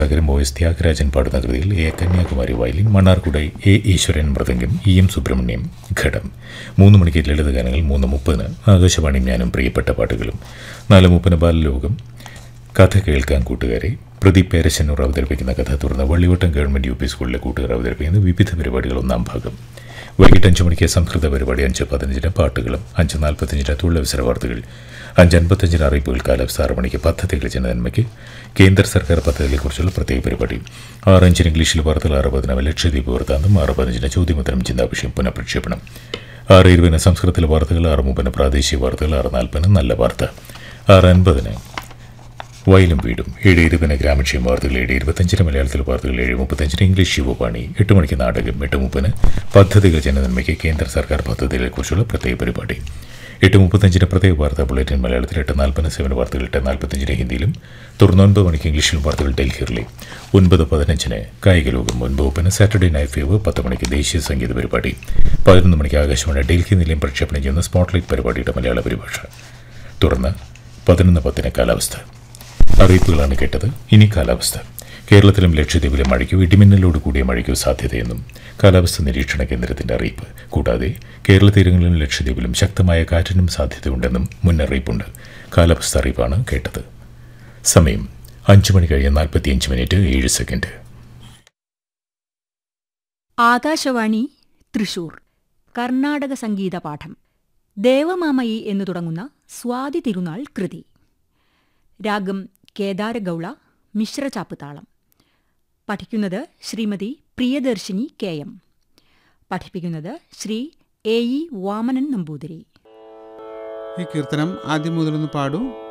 പകരം O S Thyagarajan പാടുന്ന കൃതിയിൽ A Kanyakumari violin Mannargudi A Eswaran mridangam E M Subramaniam ghatam മൂന്ന് മണിക്ക് ലളിതഗാനങ്ങൾ മൂന്ന് മുപ്പതിന് ആകാശവാണി ഞാനും പ്രിയപ്പെട്ട പാട്ടുകളും നാല് മുപ്പതിന് ബാലലോകം കഥ കേൾക്കാൻ കൂട്ടുകാരെ പ്രദീപ് പേരശന്നൂർ അവതരിപ്പിക്കുന്ന കഥ തുറന്ന് വള്ളിവട്ടം ഗവൺമെന്റ് യു പി സ്കൂളിലെ കൂട്ടുകാർ അവതരിപ്പിക്കുന്ന വിവിധ പരിപാടികൾ ഒന്നാം ഭാഗം വൈകിട്ട് അഞ്ച് മണിക്ക് സംസ്കൃത പരിപാടി അഞ്ച് പതിനഞ്ചിന് പാട്ടുകളും അഞ്ച് നാൽപ്പത്തഞ്ചിന് തൊഴിലവസര വാർത്തകൾ അഞ്ച് അൻപത്തഞ്ചിന് അറിയിപ്പുകൾ കാലാവസ്ഥ ആറ് മണിക്ക് പദ്ധതികൾ ജനനന്മയ്ക്ക് കേന്ദ്ര സർക്കാർ പദ്ധതികളെക്കുറിച്ചുള്ള പ്രത്യേക പരിപാടി ആറ് അഞ്ചിന് ഇംഗ്ലീഷിൽ വാർത്തകൾ ആറ് പതിനാറ് ലക്ഷദ്വീപ് വൃത്താന്തം ആറ് പതിനഞ്ചിന് ചോദ്യമുത്തരം ചിന്താവിഷയം പുനഃപ്രക്ഷേപണം ആറ് ഇരുപതിന് സംസ്കൃതത്തിലെ വാർത്തകൾ ആറ് മുപ്പതിന് പ്രാദേശിക വാർത്തകൾ ആറ് നാൽപ്പതിന് നല്ല വാർത്ത ആറ് അൻപതിന് വയലും വീടും ഏഴ് ഇരുപതിന് ഗ്രാമക്ഷേമ വാർത്തകൾ ഏഴ് ഇരുപത്തഞ്ചിന് മലയാളത്തിൽ വാർത്തകൾ ഏഴ് മുപ്പത്തഞ്ചിന് ഇംഗ്ലീഷ് ശിവപാണി എട്ട് മണിക്ക് നാടകം എട്ട് മുപ്പതിന് പദ്ധതികൾ ജനനന്മയ്ക്ക് കേന്ദ്ര സർക്കാർ പദ്ധതികളെക്കുറിച്ചുള്ള പ്രത്യേക പരിപാടി എട്ട് മുപ്പത്തഞ്ചിന് പ്രത്യേക വാർത്താ ബുള്ളറ്റിൻ മലയാളത്തിൽ എട്ട് നാൽപ്പതിന് സേവന വാർത്തകൾ എട്ട് നാൽപ്പത്തഞ്ചിന് ഹിന്ദിയിലും തുടർന്ന് ഒൻപത് മണിക്ക് ഇംഗ്ലീഷിലും വാർത്തകൾ ഡൽഹിയിലെ ഒൻപത് പതിനഞ്ചിന് കായിക ലോകം ഒൻപത് മുപ്പതിന് സാറ്റർഡേ നൈറ്റ് ഫീവ് പത്ത് മണിക്ക് ദേശീയ സംഗീത പരിപാടി പതിനൊന്ന് മണിക്ക് ആകാശവാണി ഡൽഹി നിലയം പ്രക്ഷേപണം ചെയ്യുന്ന സ്പോട്ട്ലൈറ്റ് പരിപാടിയുടെ മലയാള പരിഭാഷ തുടർന്ന് പതിനൊന്ന് പത്തിന് കാലാവസ്ഥ അറിയിപ്പുകളാണ് കേട്ടത് ഇനി കാലാവസ്ഥ കേരളത്തിലും ലക്ഷദ്വീപിലും മഴയ്ക്കോ ഇടിമിന്നലോട് കൂടിയ മഴയ്ക്കോ സാധ്യതയെന്നും കാലാവസ്ഥ നിരീക്ഷണ കേന്ദ്രത്തിന്റെ അറിയിപ്പ് കൂടാതെ കേരള തീരങ്ങളിലും ലക്ഷദ്വീപിലും ശക്തമായ കാറ്റിനും സാധ്യതയുണ്ടെന്നും മുന്നറിയിപ്പുണ്ട് കാലാവസ്ഥ അറിയിപ്പാണ് കേട്ടത് സമയം അഞ്ച് മണി കഴിഞ്ഞ് നാൽപ്പത്തിയഞ്ച് മിനിറ്റ് ഏഴ് സെക്കൻഡ് ആകാശവാണി തൃശൂർ കർണാടക സംഗീത പാഠം ദേവമാമയി എന്നു തുടങ്ങുന്ന സ്വാതി തിരുനാൾ കൃതി രാഗം കേദാരഗൗള മിശ്രചാപ്പുതാളം പഠിക്കുന്നത് ശ്രീമതി പ്രിയദർശിനി കെ എം പഠിപ്പിക്കുന്നത് ശ്രീ എ ഇ വാമനൻ നമ്പൂതിരി ഈ കീർത്തനം ആദ്യം മുതലൊന്ന് പാടൂ